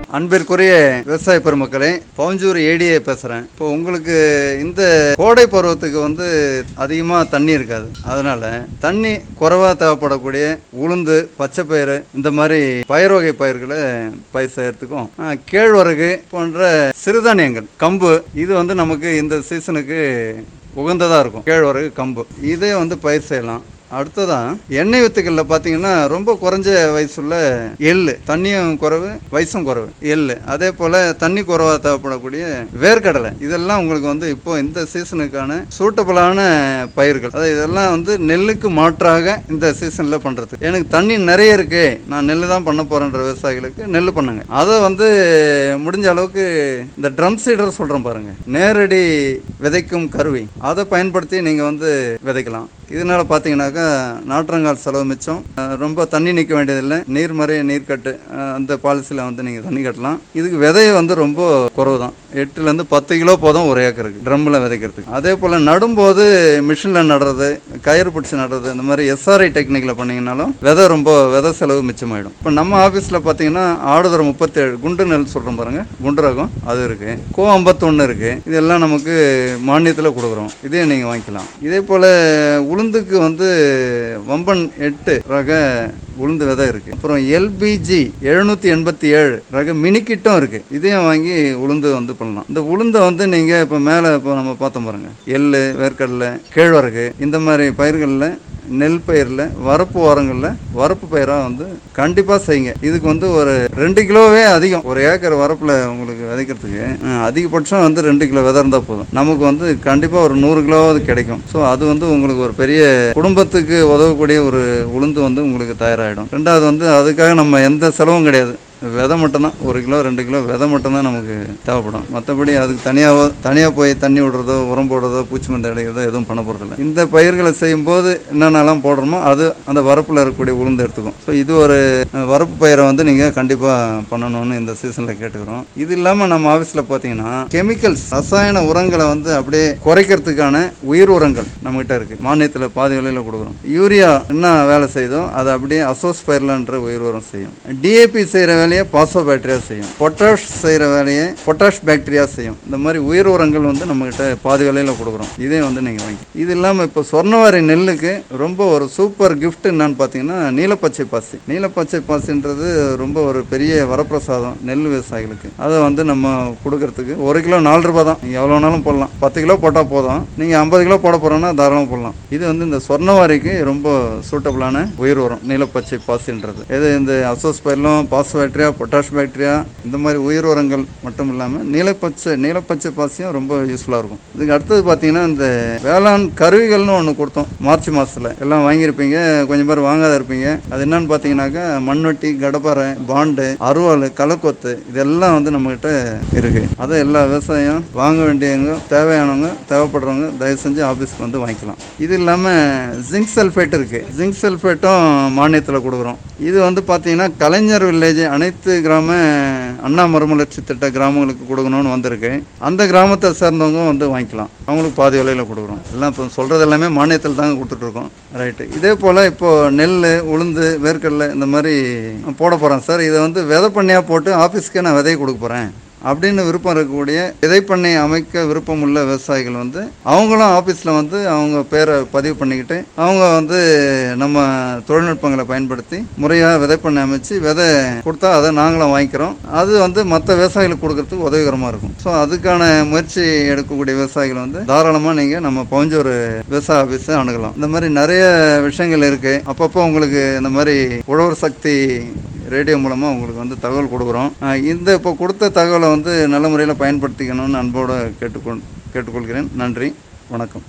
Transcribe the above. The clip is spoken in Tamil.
அன்பிற்குரிய விவசாய பெருமக்களே பவுஞ்சூர் ஏடிஏ பேசுகிறேன் இப்போ உங்களுக்கு இந்த கோடை பருவத்துக்கு வந்து அதிகமாக தண்ணி இருக்காது அதனால தண்ணி குறைவாக தேவைப்படக்கூடிய உளுந்து பச்சை பயிறு இந்த மாதிரி பயிர் வகை பயிர்களை பயிர் செய்யறதுக்கும் ஆ, கேழ்வரகு போன்ற சிறுதானியங்கள் கம்பு இது வந்து நமக்கு இந்த சீசனுக்கு உகந்ததாக இருக்கும் கேழ்வரகு கம்பு இதே வந்து பயிர் செய்யலாம் அடுத்ததான் எண்ணெய் வித்துக்கள்ல பாத்தீங்கன்னா ரொம்ப குறைஞ்ச வயசுள்ள எள்ளு தண்ணியும் குறைவு வயசும் குறைவு எள்ளு அதே போல தண்ணி குறைவா தேவைப்படக்கூடிய வேர்க்கடலை இதெல்லாம் உங்களுக்கு வந்து இப்போ இந்த சீசனுக்கான சூட்டபிளான பயிர்கள் அதாவது இதெல்லாம் வந்து நெல்லுக்கு மாற்றாக இந்த சீசன்ல பண்றது எனக்கு தண்ணி நிறைய இருக்கு நான் நெல் தான் பண்ண போறேன்ற விவசாயிகளுக்கு நெல் பண்ணுங்க அதை வந்து முடிஞ்ச அளவுக்கு இந்த ட்ரம் சீடர் சொல்றோம் பாருங்க நேரடி விதைக்கும் கருவி அதை பயன்படுத்தி நீங்க வந்து விதைக்கலாம் இதனால பார்த்தீங்கன்னாக்கா நாற்றங்கால் செலவு மிச்சம் அஹ் ரொம்ப தண்ணி நிற்க வேண்டியதில்லை நீர்மறை நீர்க்கட்டு அஹ் அந்த பாலிசியில் வந்து நீங்கள் தண்ணி கட்டலாம் இதுக்கு விதையை வந்து ரொம்ப குறைவு தான் எட்டுலேருந்து பத்து கிலோ போதும் ஒரு ஏக்கருக்கு ட்ரம்மில் விதைக்கிறதுக்கு அதே போல் நடும்போது மிஷினில் நடுறது கயிறு பிடிச்சி நடுறது இந்த மாதிரி எஸ்ஆர்ஐ டெக்னிக்கில் பண்ணீங்கன்னாலும் விதை ரொம்ப விதை செலவு மிச்சமாயிடும் இப்போ நம்ம ஆஃபீஸில் பார்த்தீங்கன்னா ஆடுதரம் முப்பத்தேழு குண்டு நெல் சொல்கிறோம் பாருங்க குண்டு ரகம் அது இருக்கு கோ ஐம்பத்தொன்று இருக்கு இதெல்லாம் நமக்கு மானியத்தில் கொடுக்குறோம் இதே நீங்கள் வாங்கிக்கலாம் இதே போல் உளுந்துக்கு வந்து வம்பன் எட்டு ரக உளுந்து விதை இருக்கு அப்புறம் எல்பிஜி எழுநூத்தி எண்பத்தி ஏழு ரக மினிக்கிட்டும் இருக்கு இதையும் வாங்கி உளுந்து வந்து பண்ணலாம் இந்த உளுந்தை வந்து நீங்க இப்ப மேல இப்போ நம்ம பார்த்தோம் பாருங்க எள்ளு வேர்க்கடலை கேழ்வரகு இந்த மாதிரி பயிர்களில் நெல் பயிரில் வரப்பு ஓரங்களில் வரப்பு பயிராக வந்து கண்டிப்பாக செய்யுங்க இதுக்கு வந்து ஒரு ரெண்டு கிலோவே அதிகம் ஒரு ஏக்கர் வரப்பில் உங்களுக்கு விதைக்கிறதுக்கு அஹ், அதிகபட்சம் வந்து ரெண்டு கிலோ விதை இருந்தால் போதும் நமக்கு வந்து கண்டிப்பாக ஒரு நூறு கிலோவாவது கிடைக்கும் ஸோ அது வந்து உங்களுக்கு ஒரு பெரிய குடும்பத்துக்கு உதவக்கூடிய ஒரு உளுந்து வந்து உங்களுக்கு தயாராகிடும் ரெண்டாவது வந்து அதுக்காக நம்ம எந்த செலவும் கிடையாது விதை மட்டும்தான் ஒரு கிலோ ரெண்டு கிலோ விதை மட்டும்தான் நமக்கு தேவைப்படும் மற்றபடி அதுக்கு தனியாக தனியாக போய் தண்ணி விடுறதோ உரம் போடுறதோ பூச்சி மருந்து அடைக்கிறதோ எதுவும் பண்ண போகிறதில்ல இந்த பயிர்களை செய்யும்போது என்னென்னலாம் போடுறோமோ அது அந்த வரப்பில் இருக்கக்கூடிய உளுந்து எடுத்துக்கும் ஸோ இது ஒரு அஹ், வரப்பு பயிரை வந்து நீங்கள் கண்டிப்பாக பண்ணணும்னு இந்த சீசனில் கேட்டுக்கிறோம் இது இல்லாமல் நம்ம ஆஃபீஸில் பார்த்தீங்கன்னா கெமிக்கல்ஸ் ரசாயன உரங்களை வந்து அப்படியே குறைக்கிறதுக்கான உயிர் உரங்கள் நம்மகிட்ட இருக்கு மானியத்தில் பாதி விலையில் கொடுக்குறோம் யூரியா என்ன வேலை செய்தோ அதை அப்படியே அசோஸ் பயிர்லன்ற உயிர் உரம் செய்யும் டிஏபி செய்கிற வேலையை பாசோ பாக்டீரியா செய்யும் பொட்டாஷ் செய்கிற வேலையை பொட்டாஷ் பாக்டீரியா செய்யும் இந்த மாதிரி உயிர் உரங்கள் வந்து நம்மகிட்ட பாதி விலையில் கொடுக்குறோம் இதே வந்து நீங்கள் வாங்கி இது இல்லாமல் இப்போ சொர்ணவாரி நெல்லுக்கு ரொம்ப ஒரு சூப்பர் gift என்னன்னு பார்த்தீங்கன்னா நீலப்பச்சை பாசி நீலப்பச்சை பாசின்றது ரொம்ப ஒரு பெரிய வரப்பிரசாதம் நெல் விவசாயிகளுக்கு அதை வந்து நம்ம கொடுக்கறதுக்கு ஒரு கிலோ நாலு ரூபாய் தான் நீங்கள் எவ்வளோ வேணாலும் போடலாம் பத்து கிலோ போட்டால் போதும் நீங்கள் ஐம்பது கிலோ போட போகிறோன்னா தாராளமாக போடலாம் இது வந்து இந்த சொர்ணவாரிக்கு ரொம்ப சூட்டபிளான உயிர் உரம் நீலப்பச்சை பாசின்றது இது இந்த அசோஸ் பயிலும் பாஸ் பாக்டீரியா பொட்டாஷ் பாக்டீரியா இந்த மாதிரி உயிர் உரங்கள் மட்டும் இல்லாமல் நீலப்பச்சை நீலப்பச்சை பாசியும் ரொம்ப யூஸ்ஃபுல்லாக இருக்கும் இதுக்கு அடுத்தது பார்த்தீங்கன்னா இந்த வேளாண் கருவிகள்னு ஒன்று கொடுத்தோம் மார்ச் மாதத்தில் எல்லாம் வாங்கியிருப்பீங்க கொஞ்சம் பேர் வாங்காத இருப்பீங்க அது என்னன்னு பார்த்தீங்கன்னாக்கா மண்வெட்டி கடப்பாறை பாண்டு அருவாள் களக்கொத்து இதெல்லாம் வந்து நம்மகிட்ட இருக்கு அதை எல்லா விவசாயம் வாங்க வேண்டியவங்க தேவையானவங்க தேவைப்படுறவங்க தயவு செஞ்சு ஆஃபீஸ்க்கு வந்து வாங்கிக்கலாம் இது இல்லாமல் ஜிங்க் சல்ஃபேட் இருக்கு ஜிங்க் சல்ஃபேட்டும் மானியத்தில் கொடுக்குறோம் இது வந்து பார்த்தீங்கன்னா கலைஞர் வில்லேஜ் அனைத்து கிராம அண்ணா மறுமலர்ச்சி திட்ட கிராமங்களுக்கு கொடுக்கணும்னு வந்திருக்கு அந்த கிராமத்தை சேர்ந்தவங்க வந்து வாங்கிக்கலாம் அவங்களுக்கு பாதி விலையில் கொடுக்குறோம் எல்லாம் இப்போ சொல்கிறது எல்லாமே மானியத்தில் தாங்க கொடுத்துட்ருக்கோம் ரைட்டு இதே போல் இப்போ நெல் உளுந்து வேர்க்கடலை இந்த மாதிரி போட போகிறேன் சார் இதை வந்து விதை பண்ணையாக போட்டு ஆஃபீஸ்க்கே நான் விதையை கொடுக்க போகிறேன் அப்படின்னு விருப்பம் இருக்கக்கூடிய விதைப்பண்ணை அமைக்க விருப்பம் உள்ள விவசாயிகள் வந்து அவங்களும் ஆஃபீஸில் வந்து அவங்க பேரை பதிவு பண்ணிக்கிட்டு அவங்க வந்து நம்ம தொழில்நுட்பங்களை பயன்படுத்தி முறையாக விதைப்பண்ணை அமைச்சு விதை கொடுத்தா அதை நாங்களும் வாங்கிக்கிறோம் அது வந்து மற்ற விவசாயிகளுக்கு கொடுக்கறதுக்கு உதவிகரமாக இருக்கும் ஸோ அதுக்கான முயற்சி எடுக்கக்கூடிய விவசாயிகள் வந்து தாராளமாக நீங்கள் நம்ம பவுஞ்சூர் விவசாய ஆஃபீஸை அணுகலாம் இந்த மாதிரி நிறைய விஷயங்கள் இருக்குது அப்பப்போ உங்களுக்கு இந்த மாதிரி உழவர் சக்தி ரேடியோ மூலமாக உங்களுக்கு வந்து தகவல் கொடுக்குறோம் அஹ் இந்த இப்போ கொடுத்த தகவலை வந்து நல்ல முறையில் பயன்படுத்திக்கணும்னு அன்போடு கேட்டுக்கொள் கேட்டுக்கொள்கிறேன் நன்றி வணக்கம்